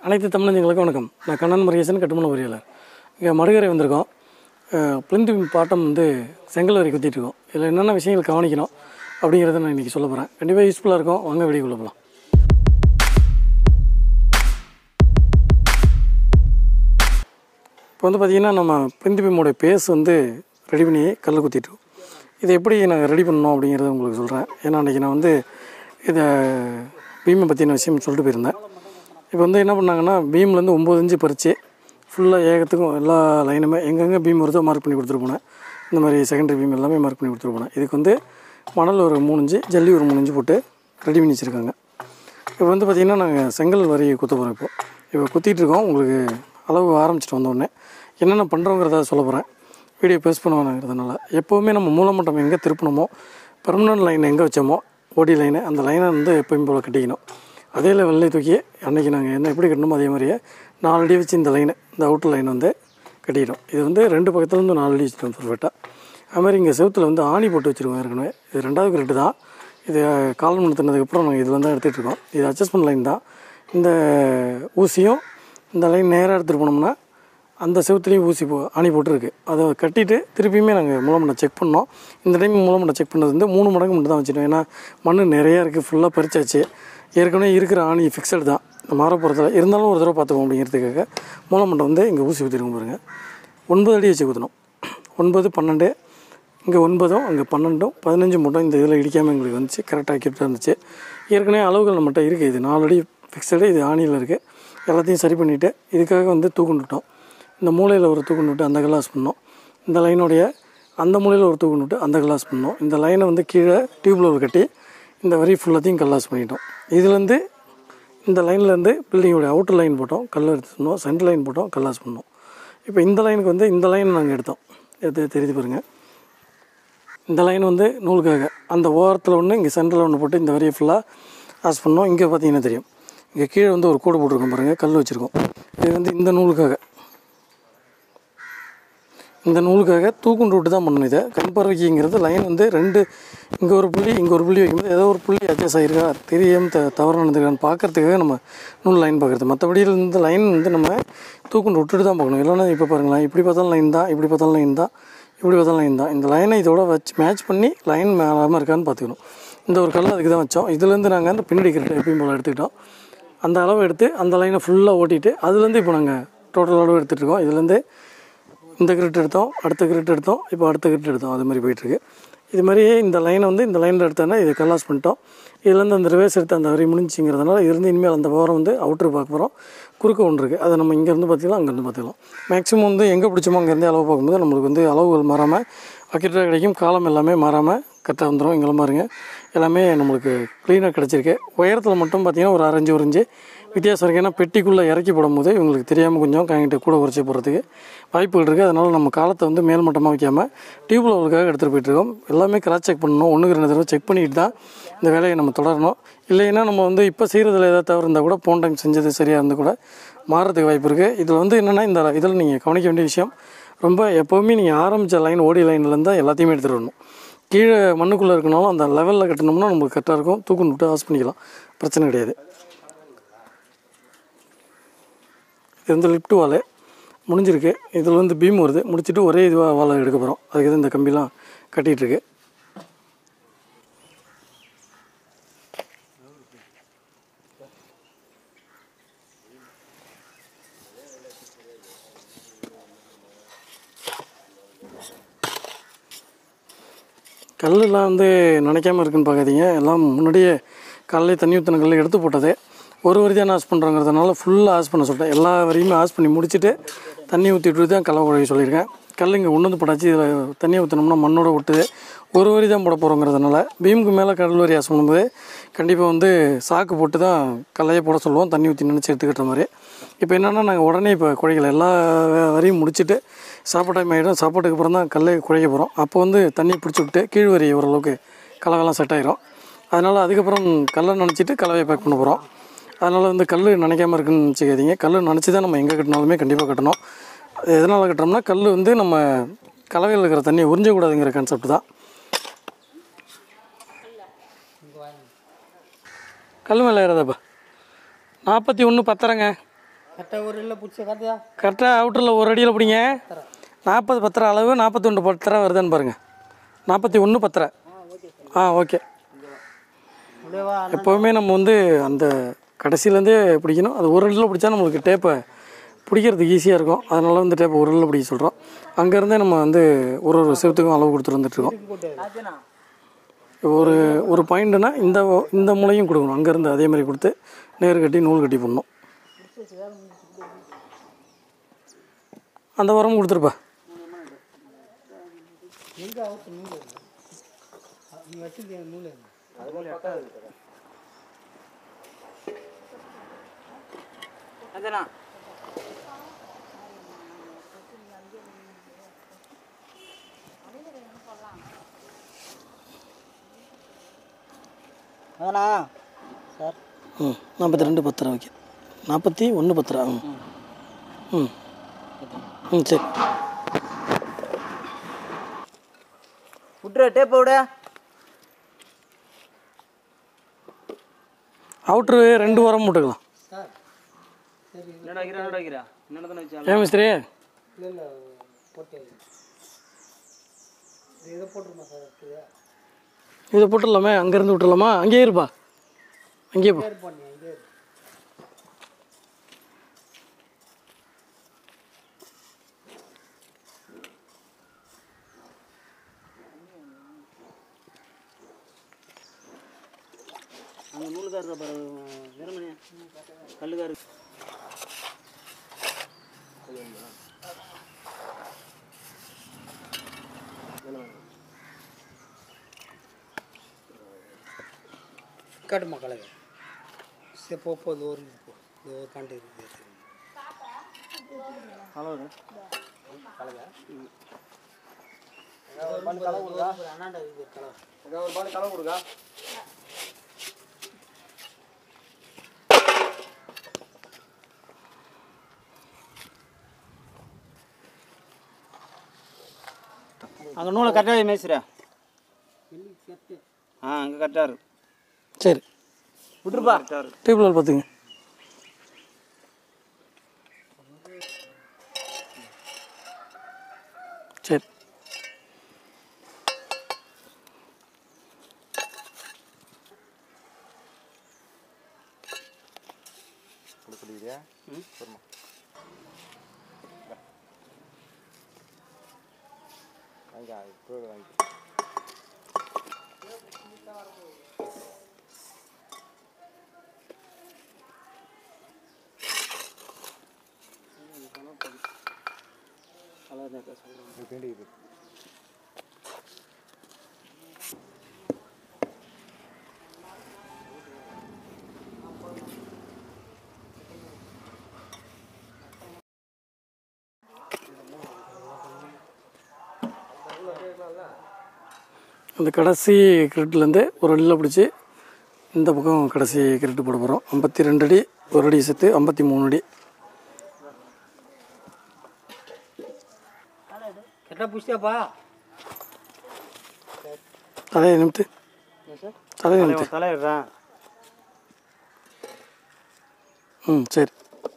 அனைத்து தமிழஞ்சங்களுக்கும் வணக்கம் நான் கண்ணன் முருகேசன் கட்டுமான பொறியாளர் இங்கே மடுகரை வந்திருக்கோம் பிளிந்து பாட்டம் வந்து செங்கல் வரை குத்திட்டு இருக்கோம் இதில் என்னென்ன விஷயங்கள் கவனிக்கணும் அப்படிங்கிறத நான் இன்றைக்கி சொல்ல போகிறேன் கண்டிப்பாக யூஸ்ஃபுல்லாக இருக்கும் வாங்க வெளியே போகலாம் இப்போ வந்து பார்த்திங்கன்னா நம்ம பிந்து பீமோட பேஸ் வந்து ரெடி பண்ணி கல் குத்திட்டுருக்கோம் இதை எப்படி நாங்கள் ரெடி பண்ணோம் அப்படிங்கிறத உங்களுக்கு சொல்கிறேன் ஏன்னா அன்றைக்கி நான் வந்து இதை பீமை பற்றின விஷயம் சொல்லிட்டு போயிருந்தேன் இப்போ வந்து என்ன பண்ணாங்கன்னா பீம்லேருந்து ஒம்பது இன்ச்சு பறித்து ஃபுல்லாக ஏகத்துக்கும் எல்லா லைனுமே எங்கெங்கே பீம் வருதோ மார்க் பண்ணி கொடுத்துட்டு போனேன் இந்த மாதிரி செகண்டரி பீம் எல்லாமே மார்க் பண்ணி கொடுத்துட்டு போனேன் இதுக்கு வந்து மணல் ஒரு மூணு இன்ச்சு ஜல்லி ஒரு மூணு இன்ச்சு போட்டு ரெடி பண்ணி வச்சுருக்காங்க இப்போ வந்து பார்த்திங்கன்னா நாங்கள் செங்கல் வரி குத்த போகிறோம் இப்போ இப்போ குத்திட்டு இருக்கோம் உங்களுக்கு அளவு ஆரம்பிச்சிட்டு வந்த உடனே என்னென்ன பண்ணுறோங்கிறத சொல்ல போகிறேன் வீடியோ பேஸ் பண்ணுவானுங்கிறதுனால எப்போவுமே நம்ம மூலமட்டம் எங்கே திருப்பணுமோ பெர்மனன்ட் லைன் எங்கே வச்சோமோ ஓடி லைனு அந்த லைனை வந்து எப்பயும் போல் கட்டிக்கணும் அதே லெவலில் தூக்கி அன்றைக்கி நாங்கள் என்ன எப்படி கட்டணுமோ அதே மாதிரியே நாலு அடி வச்சு இந்த லைனு இந்த அவுட்டர் லைன் வந்து கட்டிட்டோம் இது வந்து ரெண்டு பக்கத்துலேருந்து நாலு அடி வச்சுட்டோம் பர்ஃபெக்டாக அது மாதிரி இங்கே செவுத்தில் வந்து ஆணி போட்டு வச்சுருக்கோம் ஏற்கனவே இது ரெண்டாவது கிரெட்டு தான் இது கால் மணி தின்னதுக்கப்புறம் நாங்கள் இதில் தான் எடுத்துகிட்டு இருக்கோம் இது அட்ஜஸ்ட்மெண்ட் லைன் தான் இந்த ஊசியும் இந்த லைன் நேராக எடுத்துகிட்டு போனோம்னா அந்த செவுத்துலேயும் ஊசி போ ஆணி போட்டுருக்கு அதை கட்டிட்டு திருப்பியுமே நாங்கள் மூலமண்டை செக் பண்ணோம் இந்த டைம் மூலமண்டை செக் பண்ணது வந்து மூணு மடங்கு மட்டும் தான் வச்சுட்டோம் ஏன்னா மண் நிறையா இருக்குது ஃபுல்லாக பறிச்சாச்சு ஏற்கனவே இருக்கிற ஆணி ஃபிக்ஸடு தான் மாற போகிறதுல இருந்தாலும் ஒரு தடவை பார்த்துக்கோம் அப்படிங்கிறதுக்காக மூலமண்டை வந்து இங்கே ஊசி ஊற்றிருக்கோம் பாருங்கள் ஒன்பது அடி வச்சு ஊற்றணும் ஒன்பது பன்னெண்டு இங்கே ஒன்பதும் அங்கே பன்னெண்டும் பதினஞ்சு மட்டும் இந்த இதில் இடிக்காமல் எங்களுக்கு வந்துச்சு கரெக்டாக அக்யூரேட்டாக இருந்துச்சு ஏற்கனவே அளவுகள் நம்மகிட்ட இருக்குது இது நாலு அடி ஃபிக்ஸடு இது ஆணியில் இருக்குது எல்லாத்தையும் சரி பண்ணிவிட்டு இதுக்காக வந்து தூக்குண்டுட்டோம் இந்த மூலையில் ஒரு தூக்குண்டு அந்த கிளாஸ் பண்ணோம் இந்த லைனுடைய அந்த மூலையில் ஒரு தூக்குண்டு அந்த கிளாஸ் பண்ணோம் இந்த லைனை வந்து கீழே டியூப்ல கட்டி இந்த வரி ஃபுல்லாத்தையும் கல்லாஸ் பண்ணிட்டோம் இதுலேருந்து இந்த லைன்லேருந்து பில்டிங்கோடைய அவுட்டர் லைன் போட்டோம் கல் எடுத்துனோம் சென்டர் லைன் போட்டோம் கல்லாஸ் பண்ணோம் இப்போ இந்த லைனுக்கு வந்து இந்த லைன் நாங்கள் எடுத்தோம் எடுத்து தெரியுது பாருங்கள் இந்த லைன் வந்து நூலுக்காக அந்த ஓரத்தில் ஒன்று இங்கே சென்டரில் ஒன்று போட்டு இந்த வரியை ஃபுல்லாக ஆஸ் பண்ணோம் இங்கே பார்த்தீங்கன்னா தெரியும் இங்கே கீழே வந்து ஒரு கோடு போட்டிருக்கோம் பாருங்கள் கல் வச்சுருக்கோம் இது வந்து இந்த நூலுக்காக இந்த நூலுக்காக தூக்குண்டு விட்டு தான் பண்ணணும் இதை கண் பார்வைக்குங்கிறது லைன் வந்து ரெண்டு இங்கே ஒரு புள்ளி இங்கே ஒரு புள்ளி வைக்கும்போது ஏதோ ஒரு புள்ளி அட்ஜஸ்ட் ஆகிருக்கா தெரியாமல் த தவறு நடந்துருக்கான்னு பார்க்கறதுக்காக நம்ம நூல் லைன் பார்க்குறது மற்றபடி இந்த லைன் வந்து நம்ம தூக்குண்டு விட்டுட்டு தான் பார்க்கணும் இல்லைன்னா இப்போ பாருங்களேன் இப்படி பார்த்தாலும் லைன் தான் இப்படி பார்த்தாலும் லைன் தான் இப்படி பார்த்தாலும் லைன் தான் இந்த லைனை இதோட வச்சு மேட்ச் பண்ணி லைன் மேலாமல் இருக்கான்னு பார்த்துக்கணும் இந்த ஒரு கல் அதுக்கு தான் வச்சோம் இதுலேருந்து நாங்கள் அந்த பின்னாடி கிரெட் எப்பயும் போல் எடுத்துக்கிட்டோம் அந்த அளவு எடுத்து அந்த லைனை ஃபுல்லாக ஓட்டிட்டு அதுலேருந்து இப்போ நாங்கள் டோட்டல் அளவு எடுத்துகிட்டு இருக்கோம் இதுலேருந்து இந்த கிரிட் எடுத்தோம் அடுத்த கிரிட் எடுத்தோம் இப்போ அடுத்த கிரிட் எடுத்தோம் அது மாதிரி போயிட்டுருக்கு இது மாதிரியே இந்த லைனை வந்து இந்த லைனில் எடுத்தோன்னா இதை கல்லாஸ் பண்ணிட்டோம் இதுலேருந்து அந்த ரிவேர்ஸ் எடுத்து அந்த வரி முடிஞ்சிங்கிறதுனால இதுலேருந்து இனிமேல் அந்த ஓரம் வந்து அவுட்ரு பார்க்க போகிறோம் குறுக்க ஒன்று இருக்குது அதை நம்ம இங்கேருந்து பார்த்துக்கலாம் அங்கேருந்து பார்த்துக்கலாம் மேக்ஸிமம் வந்து எங்கே பிடிச்சோமோ அங்கேருந்து அளவு பார்க்கும்போது நம்மளுக்கு வந்து அளவுகள் மாறாமல் அக்கிட்டாக கிடைக்கும் காலம் எல்லாமே மாறாமல் கரெக்டாக வந்துடும் இங்கே பாருங்க எல்லாமே நம்மளுக்கு க்ளீனாக கிடச்சிருக்கு உயரத்தில் மட்டும் பார்த்திங்கன்னா ஒரு அரைஞ்சு ஒரு இஞ்சு வித்தியாசம் இருக்குது ஏன்னா பெட்டிக்குள்ளே இறக்கி போடும்போது இவங்களுக்கு தெரியாமல் கொஞ்சம் காங்கிட்ட கூட உரைச்சி போகிறதுக்கு வாய்ப்புகள் இருக்குது அதனால் நம்ம காலத்தை வந்து மேல்மட்டமாக வைக்காமல் டியூப் லெவலுக்காக எடுத்துகிட்டு போயிட்டுருக்கோம் எல்லாமே கிராஸ் செக் பண்ணணும் ஒன்றுக்கு ரெண்டு தடவை செக் பண்ணிட்டு தான் இந்த வேலையை நம்ம தொடரணும் இல்லைன்னா நம்ம வந்து இப்போ செய்கிறதுல ஏதாவது தவறு இருந்தால் கூட போன டைம் செஞ்சது சரியாக இருந்தால் கூட மாறதுக்கு வாய்ப்பு இருக்குது இதில் வந்து என்னென்னா இந்த இதில் நீங்கள் கவனிக்க வேண்டிய விஷயம் ரொம்ப எப்போவுமே நீங்கள் ஆரம்பித்த லைன் ஓடி லைன்லேருந்து தான் எல்லாத்தையுமே எடுத்துகிட்டு வரணும் கீழே மண்ணுக்குள்ளே இருக்கனாலும் அந்த லெவலில் கட்டணும்னா நம்மளுக்கு கரெக்டாக இருக்கும் தூக்கு விட்டு ஆஸ் பண்ணிக்கலாம் பிரச்சனை கிடையாது இது வந்து லிஃப்ட் வாலு முடிஞ்சிருக்கு இதில் வந்து பீம் வருது முடிச்சுட்டு ஒரே இதுவாக வாழை எடுக்க போகிறோம் அதுக்கு தான் இந்த கம்பிலாம் கட்டிகிட்ருக்கு கல்லெல்லாம் வந்து நினைக்காம இருக்குன்னு பார்க்காதீங்க எல்லாம் முன்னாடியே காலையிலே தண்ணி ஊற்றின கல்லை எடுத்து போட்டது ஒரு வரி தான் ஆஸ் பண்ணுறோங்கிறதுனால ஃபுல்லாக ஆஸ் பண்ண சொல்லிட்டேன் எல்லா வரையுமே ஆஸ் பண்ணி முடிச்சுட்டு தண்ணி ஊற்றிட்டு தான் கல்லை குழைய சொல்லியிருக்கேன் கல் இங்கே ஒன்று வந்து போட்டாச்சு இதில் தண்ணி ஊற்றினோம்னா மண்ணோட ஒட்டுது ஒரு வரி தான் போட போகிறோங்கிறதுனால பீமுக்கு மேலே கடல் வரி ஆஸ் பண்ணும்போது கண்டிப்பாக வந்து சாக்கு போட்டு தான் கல்லையே போட சொல்லுவோம் தண்ணி ஊற்றி நினச்சி எடுத்துக்கிட்ட மாதிரி இப்போ என்னென்னா நாங்கள் உடனே இப்போ குழைக்கல எல்லா வே- வரியும் முடிச்சுட்டு சாப்பாடு டைம் ஆகிடும் சாப்பாட்டுக்கு அப்புறம் தான் கல்லை குழைக்க போகிறோம் அப்போ வந்து தண்ணி பிடிச்சி விட்டு கீழ் வரி ஓரளவுக்கு கலவைலாம் செட் ஆயிரும் அதனால் அதுக்கப்புறம் கல்லை நினச்சிட்டு கலவையை பேக் பண்ண போகிறோம் அதனால் வந்து கல் நினைக்காம இருக்குன்னு நினச்சிக்காதீங்க கல் நினச்சி தான் நம்ம எங்கே கட்டினாலுமே கண்டிப்பாக கட்டணும் அது எதனால் கட்டுறோம்னா கல் வந்து நம்ம கலவையில் இருக்கிற தண்ணியை உறிஞ்சக்கூடாதுங்கிற கான்செப்ட் தான் கல் மேலே ஏறாதப்பா நாற்பத்தி ஒன்று பத்தரைங்க கரெக்டாக ஒரு இல்லை பிடிச்ச கரெக்டா கரெக்டாக அவுட்டரில் ஒரு அடியில் பிடிங்க நாற்பது பத்திர அளவு நாற்பத்தி ஒன்று பத்திர வருதான்னு பாருங்கள் நாற்பத்தி ஒன்று பத்திர ஆ ஓகே அப்படியே வா எப்போவுமே நம்ம வந்து அந்த கடைசியிலேருந்தே பிடிக்கணும் அது ஒரு அடியில் பிடிச்சா நம்மளுக்கு டேப்பை பிடிக்கிறதுக்கு ஈஸியாக இருக்கும் அதனால வந்து டேப்பை ஒரு அடியில் பிடிக்க சொல்கிறோம் அங்கேருந்தே நம்ம வந்து ஒரு ஒரு செவத்துக்கும் அளவு கொடுத்துட்டு வந்துட்டுருக்கோம் ஒரு ஒரு பாயிண்ட்னா இந்த இந்த முளையும் கொடுக்கணும் அங்கேருந்து அதே மாதிரி கொடுத்து நேர் கட்டி நூல் கட்டி போடணும் அந்த உரமும் கொடுத்துருப்பா எங்கே அவுத்து நூல் இருக்கு? நீ வச்சிருக்க நூல் இருக்கு. அதுண்ணா அதானா சார் ம் நாற்பத்தி ரெண்டு பத்திரம் ஓகே நாற்பத்தி ஒன்று பத்திரம் ம் ம் ம் சரி விட்ரு டேப்பை விட அவுட்ரு ரெண்டு உரம் போட்டுக்கலாம் சார் சரி என்னடா வைக்கிறா என்னடா வைக்கிறா என்னடா தானே வச்சா ஏன் மிஸ்திரி இல்லை இல்லை போட்டு இது இதை போட்டுருமா சார் இருக்குது இதை போட்டுடலாமே அங்கேருந்து விட்டுடலாமா அங்கேயே இருப்பா அங்கேயே போ பேர் பண்ணி இங்கே இரு. அங்கே நூலுக்காரு பாரு வீரமணி கல்லுக்காரு காட்டுமா கலவை சரி போ போ இது ஒரு இது போ இது ஒரு காண்டு இருக்குது ஹலோ அண்ணாண்ட இது கலவை ஒரு பால் கலவை கொடுக்கா அங்கே நூலை கரெக்டாக மேய்ச்சிரா ஆ அங்கே கரெக்டாக இருக்கு சரி விட்டுருப்பா கரெக்டாக இருக்கு டேபிள் பார்த்துங்க சரி அந்த கடைசி கிரெட்லேருந்து ஒரு அடியில் பிடிச்சி இந்த பக்கம் கடைசி கிரெட்டு போட போகிறோம் ஐம்பத்தி ரெண்டு அடி ஒரு அடி சேர்த்து ஐம்பத்தி மூணு அடி கரெக்டாக பிடிச்சியாப்பா தலையை நிமித்து தலையை நிமித்து தலையிடுறேன் ம் சரி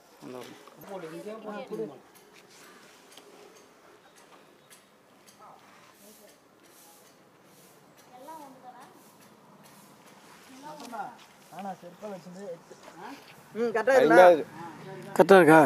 ம் கரெக்டாக இருக்குல்ல கரெக்டாக இருக்கா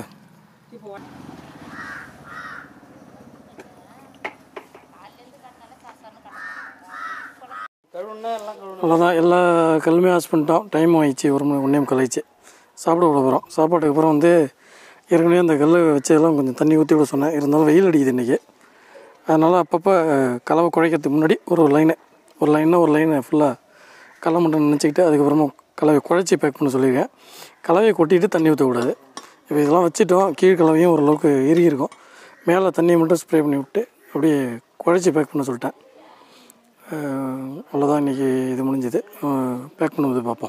கழுவுனா எல்லாம் கழுவணும் அவ்வளோதான் எல்லா கல்லுமே ஆஸ் பண்ணிட்டோம் டைம் ஆயிடுச்சு ஒரு மணி ஒன்றே முக்கால் ஆயிடுச்சு சாப்பிட விட போகிறோம் சாப்பாட்டுக்கு அப்புறம் வந்து ஏற்கனவே அந்த கல் வச்சதெல்லாம் கொஞ்சம் தண்ணி ஊற்றி விட சொன்னேன் இருந்தாலும் வெயில் அடிக்குது இன்றைக்கி அதனால் அப்பப்போ கலவை குழைக்கிறதுக்கு முன்னாடி ஒரு ஒரு லைனு ஒரு லைனாக ஒரு லைனை ஃபுல்லாக கடல மட்டும் நினச்சிக்கிட்டு அதுக்கப்புறமா கலவையை குழைச்சி பேக் பண்ண சொல்லியிருக்கேன் கலவையை கொட்டிட்டு தண்ணி ஊற்றக்கூடாது இப்போ இதெல்லாம் வச்சுட்டோம் கீழ் கலவையும் ஓரளவுக்கு இறுகி இருக்கும் மேலே தண்ணியை மட்டும் ஸ்ப்ரே பண்ணி விட்டு அப்படியே குழைச்சி பேக் பண்ண சொல்லிட்டேன் அஹ் அவ்வளோதான் இன்றைக்கி இது முடிஞ்சது பேக் பண்ணும்போது பார்ப்போம்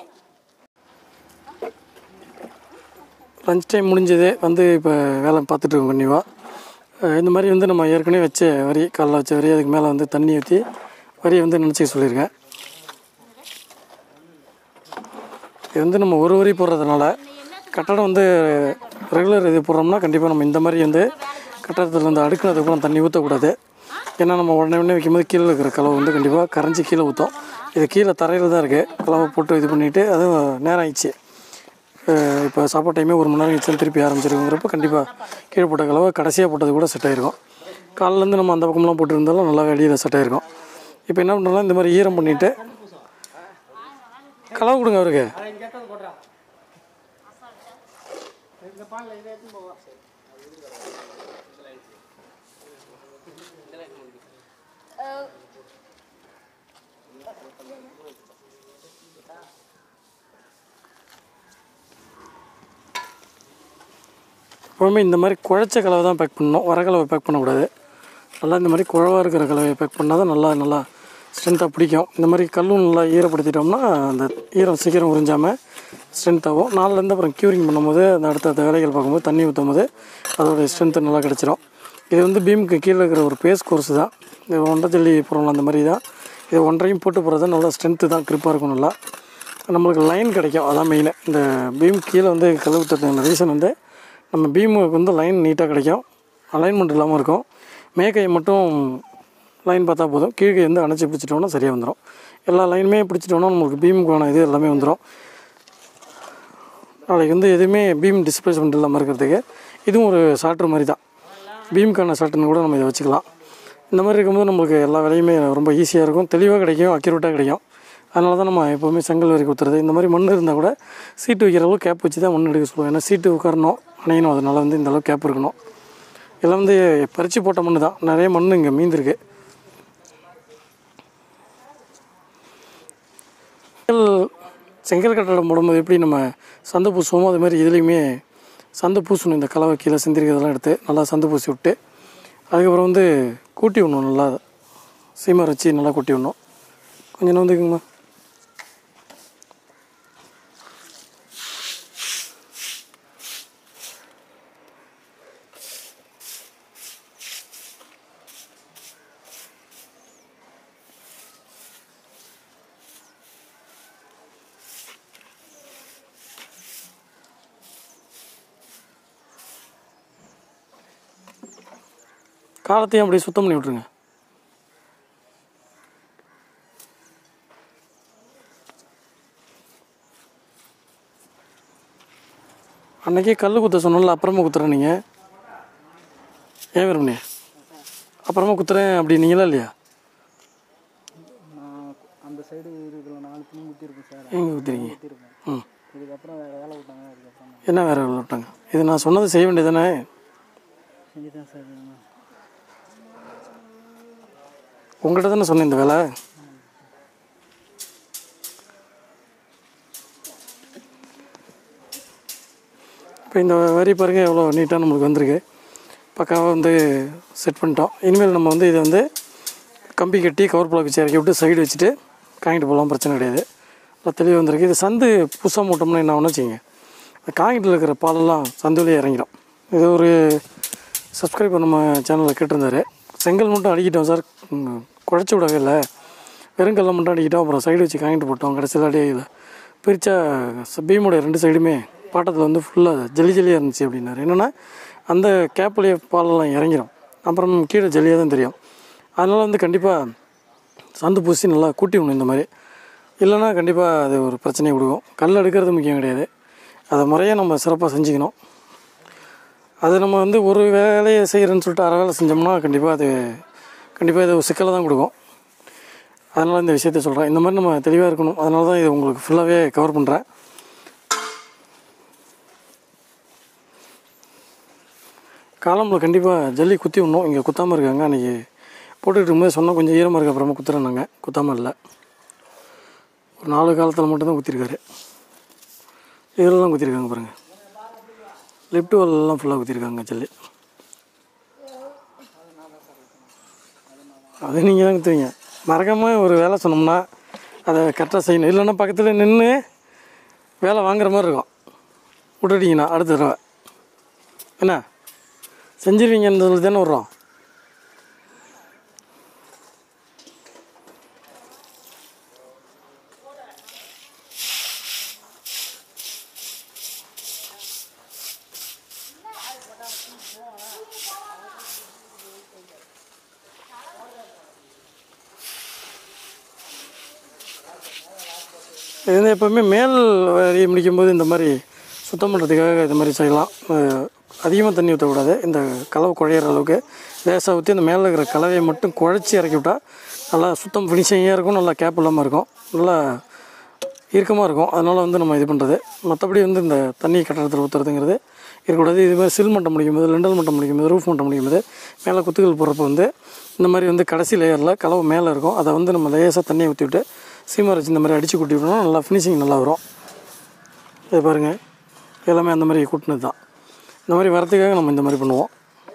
லஞ்ச் டைம் முடிஞ்சது வந்து இப்போ வேலை பார்த்துட்டு இருக்கோம் கண்டிப்பாக இந்த மாதிரி வந்து நம்ம ஏற்கனவே வச்ச வரி காலைல வச்ச வரி அதுக்கு மேலே வந்து தண்ணி ஊற்றி வரியை வந்து நினச்சிக்க சொல்லியிருக்கேன் இது வந்து நம்ம ஒரு வரி போடுறதுனால கட்டடம் வந்து ரெகுலர் இது போடுறோம்னா கண்டிப்பாக நம்ம இந்த மாதிரி வந்து கட்டடத்தில் வந்து அடுக்குனதுக்கப்புறம் தண்ணி ஊற்றக்கூடாது ஏன்னா நம்ம உடனே உடனே வைக்கும்போது கீழே இருக்கிற கலவை வந்து கண்டிப்பாக கரைஞ்சி கீழே ஊற்றும் இது கீழே தரையில் தான் இருக்குது கலவை போட்டு இது பண்ணிவிட்டு அதுவும் நேரம் ஆயிடுச்சு அஹ் இப்போ சாப்பாடு டைமே ஒரு மணி நேரம் கழிச்சு திருப்பி ஆரம்பிச்சிருக்கிறப்ப கண்டிப்பாக கீழே போட்ட கலவை கடைசியாக போட்டது கூட செட் ஆகிருக்கும் காலிலேருந்து நம்ம அந்த பக்கம்லாம் போட்டுருந்தாலும் நல்லா வெளியில் செட் ஆகிருக்கும் இப்போ என்ன பண்ணுறோம்னா இந்த மாதிரி ஈரம் பண்ணிவிட்டு கலவை கொடுங்க அவருக்கு எப்போவுமே இந்த மாதிரி குழைச்ச கலவை தான் பேக் பண்ணணும் வர கலவை பேக் பண்ணக்கூடாது நல்லா இந்த மாதிரி குழவா இருக்கிற கலவையை பேக் பண்ணால் தான் நல்லா நல்லா ஸ்ட்ரென்த்தாக பிடிக்கும் இந்த மாதிரி கல்லும் நல்லா ஈரப்படுத்திட்டோம்னா அந்த ஈரம் சீக்கிரம் உறிஞ்சாமல் ஸ்ட்ரென்த் ஆகும் நாலுலேருந்து அப்புறம் க்யூரிங் பண்ணும்போது அந்த அடுத்த வேலைகள் பார்க்கும்போது தண்ணி ஊற்றும் போது அதோட ஸ்ட்ரென்த்து நல்லா கிடச்சிரும் இது வந்து பீமுக்கு கீழே இருக்கிற ஒரு பேஸ் கோர்ஸ் தான் இது ஒன்றரை ஜல்லி போகிறோம்ல அந்த மாதிரி தான் இது ஒன்றையும் போட்டு போகிறது நல்லா ஸ்ட்ரென்த்து தான் க்ரிப்பாக இருக்கும் நல்லா நம்மளுக்கு லைன் கிடைக்கும் அதான் மெயின் இந்த பீம் கீழே வந்து கழுவுத்ததுக்கான ரீசன் வந்து நம்ம பீமுக்கு வந்து லைன் நீட்டாக கிடைக்கும் அலைன்மெண்ட் இல்லாமல் இருக்கும் மேக்கையை மட்டும் லைன் பார்த்தா போதும் கீழே வந்து அணைச்சி பிடிச்சிட்டோம்னா சரியாக வந்துடும் எல்லா லைனுமே பிடிச்சிட்டோம்னா நம்மளுக்கு பீமுக்கான இது எல்லாமே வந்துடும் நாளைக்கு வந்து எதுவுமே பீம் டிஸ்பிளேஸ்மெண்ட் இல்லாமல் இருக்கிறதுக்கு இதுவும் ஒரு சாட்ரு மாதிரி தான் பீமுக்கான சாட்டுன்னு கூட நம்ம இதை வச்சுக்கலாம் இந்த மாதிரி இருக்கும்போது நம்மளுக்கு எல்லா வேலையுமே ரொம்ப ஈஸியாக இருக்கும் தெளிவாக கிடைக்கும் அக்யூரேட்டாக கிடைக்கும் அதனால தான் நம்ம எப்போவுமே செங்கல் வரி குத்துறது இந்த மாதிரி மண் இருந்தால் கூட சீட்டு வைக்கிற அளவு கேப் வச்சு தான் மண் எடுக்க சொல்லுவோம் ஏன்னா சீட்டு உட்காரணும் அணையணும் அதனால் வந்து இந்த அளவு கேப் இருக்கணும் இதெல்லாம் வந்து பறித்து போட்ட மண் தான் நிறைய மண் இங்கே மீந்திருக்கு செங்கல் செங்கல் கட்டடம் போடும்போது எப்படி நம்ம சந்தை பூசுவோமோ அது மாதிரி இதுலேயுமே சந்தை பூசணும் இந்த கலவை கீழே சிந்திரிக்கிறதெல்லாம் எடுத்து நல்லா சந்தை பூசி விட்டு அதுக்கப்புறம் வந்து கூட்டி விடணும் நல்லா சீமர் வச்சு நல்லா கூட்டி விடணும் கொஞ்சம் நேரம் வந்துக்குங்கம்மா காலத்தையும் அப்படியே சுத்தம் பண்ணி விட்ருங்க அன்னைக்கே கல் குத்த சொன்னல அப்புறமா குத்துறேன் நீங்கள் ஏன் விரும்பினே அப்புறமா குத்துறேன் அப்படின்னீங்களா இல்லையா நான் அந்த சைடு இருக்கிற நாலு துணி ஊற்றிருப்பேன் சார் எங்கே குத்துறீங்க ஊற்றிருப்பேன் ம் இதுக்கப்புறம் வேறு வேலை விட்டாங்க அதுக்கப்புறம் என்ன வேறு வேலை விட்டாங்க இது நான் சொன்னது செய்ய வேண்டியதானே செஞ்சுதான் சார் வேணும். உங்கள்கிட்ட தானே சொன்னேன் இந்த வேலை இப்போ இந்த வரி பாருங்க எவ்வளோ நீட்டாக நம்மளுக்கு வந்திருக்கு பக்காவாக வந்து செட் பண்ணிட்டோம் இனிமேல் நம்ம வந்து இதை வந்து கம்பி கட்டி கவர் பிளாக் வச்சு இறக்கி விட்டு சைடு வச்சுட்டு காங்கிட்டு போகலாம் பிரச்சனை கிடையாது நல்லா தெளிவாக வந்திருக்கு இது சந்து புதுசாக மூட்டோம்னா என்ன ஒன்று வச்சுங்க காங்கிட்டில் இருக்கிற பாலெல்லாம் சந்துலேயே இறங்கிடும் இது ஒரு சப்ஸ்கிரைபர் நம்ம சேனலில் கேட்டிருந்தாரு செங்கல் மட்டும் அடிக்கிட்டோம் சார் ம், குழச்சி விடவே இல்லை வெறுங்கல்ல மட்டும் அடிக்கிட்டோம் அப்புறம் சைடு வச்சு காங்கிட்டு போட்டோம் கடைசியில் அடியில் பிரித்தா பீமுடைய ரெண்டு சைடுமே பாட்டத்தில் வந்து ஃபுல்லாக ஜல்லி ஜல்லியாக இருந்துச்சு அப்படின்னாரு என்னென்னா அந்த கேப்லேயே பாலெல்லாம் இறங்கிடும் அப்புறம் கீழே ஜல்லியாக தான் தெரியும் அதனால் வந்து கண்டிப்பாக சந்து பூசி நல்லா கூட்டி விடணும் இந்த மாதிரி இல்லைன்னா கண்டிப்பாக அது ஒரு பிரச்சனையை கொடுக்கும் கல் எடுக்கிறது முக்கியம் கிடையாது அதை முறையாக நம்ம சிறப்பாக செஞ்சுக்கணும் அது நம்ம வந்து ஒரு வேலையை செய்கிறேன்னு சொல்லிட்டு அரை வேலை செஞ்சோம்னா கண்டிப்பாக அது கண்டிப்பாக இது ஒரு சிக்கலை தான் கொடுக்கும் அதனால் இந்த விஷயத்த சொல்கிறேன் இந்த மாதிரி நம்ம தெளிவாக இருக்கணும் அதனால தான் இது உங்களுக்கு ஃபுல்லாகவே கவர் பண்ணுறேன் காலம்பில் கண்டிப்பாக ஜல்லி குத்தி விடணும் இங்கே குத்தாமல் இருக்காங்க அன்றைக்கி போட்டுக்கிட்டு இருக்கும்போது சொன்னால் கொஞ்சம் ஈரமாக இருக்க அப்புறமா குத்துறேன்னாங்க குத்தாமல் இல்லை ஒரு நாலு காலத்தில் மட்டும்தான் குத்திருக்காரு இதெல்லாம் குத்திருக்காங்க பாருங்கள் லிஃப்ட் வால்லாம் ஃபுல்லாக குத்திருக்காங்க ஜல்லி அது நீங்கள் தான் குத்துவீங்க மறக்காமல் ஒரு வேலை சொன்னோம்னா அதை கரெக்டாக செய்யணும் இல்லைன்னா பக்கத்தில் நின்று வேலை வாங்குற மாதிரி இருக்கும் விட்டுட்டீங்கன்னா அடுத்த தடவை என்ன செஞ்சிருவீங்கன்னு சொல்லி தானே விட்றோம் இது வந்து எப்போவுமே மேல் வரி முடிக்கும்போது இந்த மாதிரி சுத்தம் பண்ணுறதுக்காக இந்த மாதிரி செய்யலாம் அதிகமாக தண்ணி ஊற்றக்கூடாது இந்த கலவை குழையிற அளவுக்கு லேசாக ஊற்றி அந்த மேலே இருக்கிற கலவையை மட்டும் குழச்சி இறக்கி விட்டால் நல்லா சுத்தம் ஃபினிஷிங்காக இருக்கும் நல்லா கேப் இல்லாமல் இருக்கும் நல்லா இறுக்கமாக இருக்கும் அதனால் வந்து நம்ம இது பண்ணுறது மற்றபடி வந்து இந்த தண்ணி கட்டடத்தில் ஊற்றுறதுங்கிறது இருக்கக்கூடாது இது மாதிரி சில் மட்டம் முடிக்கும்போது லெண்டல் மட்டம் முடிக்கும்போது ரூஃப் மட்டம் முடிக்கும்போது மேலே குத்துகள் போடுறப்ப வந்து இந்த மாதிரி வந்து கடைசி லேயரில் கலவை மேலே இருக்கும் அதை வந்து நம்ம லேசாக தண்ணியை ஊற்றி விட்டு சீமர் வச்சு இந்த மாதிரி அடித்து கொட்டி விட்டோம்னா நல்லா ஃபினிஷிங் நல்லா வரும் இது பாருங்கள் எல்லாமே அந்த மாதிரி கூட்டினது தான் இந்த மாதிரி வரத்துக்காக நம்ம இந்த மாதிரி பண்ணுவோம்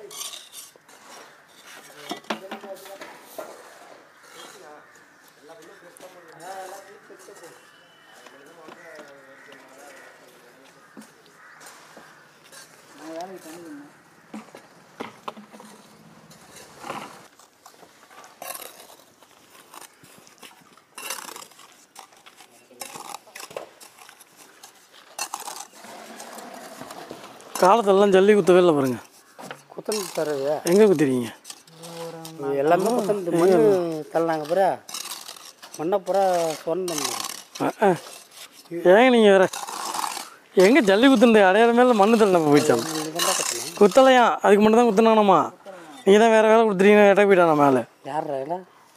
காலத்தெல்லாம் ஜல்லி குத்தவே இல்லை பாருங்கள் குத்தம் தரது எங்கே குத்திருக்கீங்க எல்லாமே குத்தம் மண் தள்ளாங்க பூரா மண்ணை பூரா சொன்னோம் ஏங்க நீங்கள் வேற எங்கே ஜல்லி குத்துனது அடையாளமே இல்லை மண்ணு தள்ள போயிடுச்சாங்க இதுதான் கட்டணும் குத்தலையா அதுக்கு மட்டும் தான் குத்துனானம்மா நீங்கள் தான் வேறு வேலை கொடுத்துருக்கீங்க எட்ட போயிட்டானா மேலே யார் இல்லை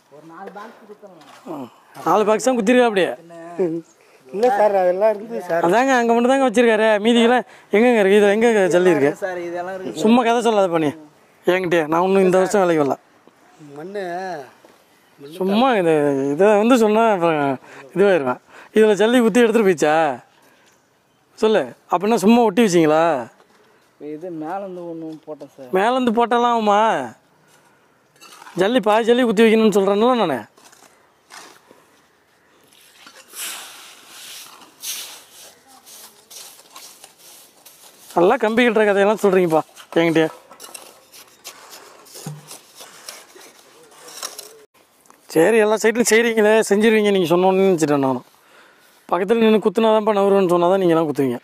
நாலு பாக்ஸ் தான் குத்திருக்கா அப்படியே இல்லை சார் அதெல்லாம் இருக்குது சார் அதாங்க அங்கே மட்டும் தாங்க வச்சிருக்காரு மீதிக்கெல்லாம் எங்கெங்க இருக்குது இதில் எங்கே ஜல்லி இருக்கு சார் இதெல்லாம் இருக்கு சும்மா கதை சொல்லாத பண்ணி என்கிட்டயே நான் இன்னும் இந்த வருஷம் வேலைக்கு வரல மண் சும்மா இது இதை வந்து சொன்னால் அப்புறம் இதுவாயிருவேன் இதில் ஜல்லி குத்தி எடுத்துகிட்டு போயிடுச்சா சொல்லு அப்படின்னா சும்மா ஒட்டி வச்சிங்களா இது மேலேருந்து ஒன்று போட்டேன் சார் மேலேருந்து போட்டாலாம் ஆகுமா ஜல்லி பாதி ஜல்லி குத்தி வைக்கணும்னு சொல்கிறேன்ல நான் நல்லா கம்பி கட்டுற கதையெல்லாம் சொல்கிறீங்கப்பா என்கிட்டயே சரி எல்லா சைட்லையும் செய்கிறீங்களே செஞ்சிருவீங்க நீங்கள் சொன்னோன்னு நினச்சிட்டேன் நானும் பக்கத்தில் நின்று குத்துனாதான்ப்பா நவருன்னு சொன்னால் தான் நீங்களாம் குத்துவீங்க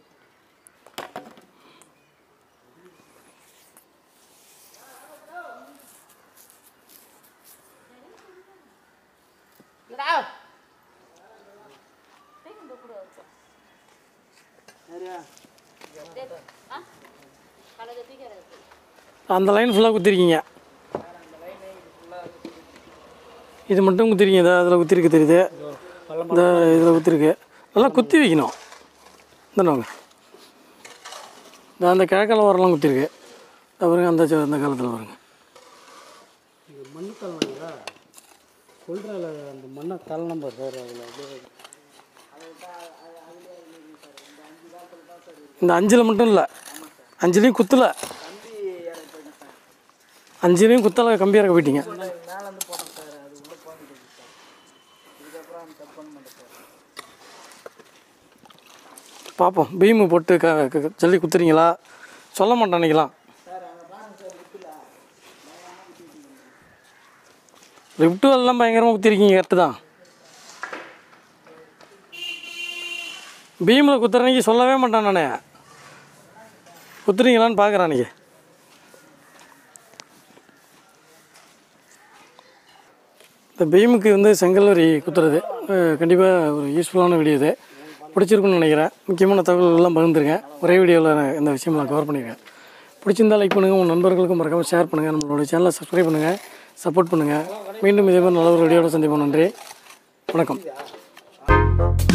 அந்த லைன் ஃபுல்லாக குத்திருக்கீங்க இது மட்டும் குத்திருக்கீங்க இதை அதில் குத்திருக்கு தெரியுது இந்த இதில் குத்திருக்கு நல்லா குத்தி வைக்கணும் இந்தனவங்க இந்த அந்த கிழக்கால ஓரெல்லாம் குத்திருக்கு இந்த பாருங்க அந்த ச- அந்த காலத்தில் பாருங்க இது மண் தள்ளணுங்களா சொல்கிறால அந்த மண்ணை தள்ளணும் பாரு சார் அதில் அப்படியே இந்த அஞ்சில் மட்டும் இல்லை அஞ்சுலேயும் குத்தலை அஞ்சுலேயும் குத்தலை கம்பி இறக்க போயிட்டீங்க மேலேருந்து போட்டேன் சார் அது உள்ளே போயிட்டு சார் இதுக்கப்புறம் அந்த தப்பு பண்ண மாட்டேன் சார் பார்ப்போம் பீமு போட்டு க க- ஜல்லி குத்துறீங்களா சொல்ல மாட்டேன் அன்னைக்கெல்லாம் லிஃப்ட் எல்லாம் பயங்கரமாக குத்திருக்கீங்க கரெக்டு தான் பீமில் குத்துற அன்னைக்கு சொல்லவே மாட்டான் நானே குத்துறீங்களான்னு பார்க்குறேன் அன்னைக்கு இந்த பீமுக்கு வந்து செங்கல் வரி குத்துறது கண்டிப்பாக ஒரு யூஸ்ஃபுல்லான வீடியோ இது பிடிச்சிருக்குன்னு நினைக்கிறேன் முக்கியமான தகவல்கள்லாம் பகிர்ந்துருக்கேன் ஒரே வீடியோவில் இந்த விஷயம் நான் கவர் பண்ணியிருக்கேன் பிடிச்சிருந்தா லைக் பண்ணுங்கள் உங்கள் நண்பர்களுக்கும் மறக்காமல் ஷேர் பண்ணுங்கள் நம்மளோட சேனலை சப்ஸ்கிரைப் பண்ணுங்கள் சப்போர்ட் பண்ணுங்கள் மீண்டும் இதே மாதிரி நல்ல ஒரு வீடியோட சந்திப்போம் நன்றி வணக்கம்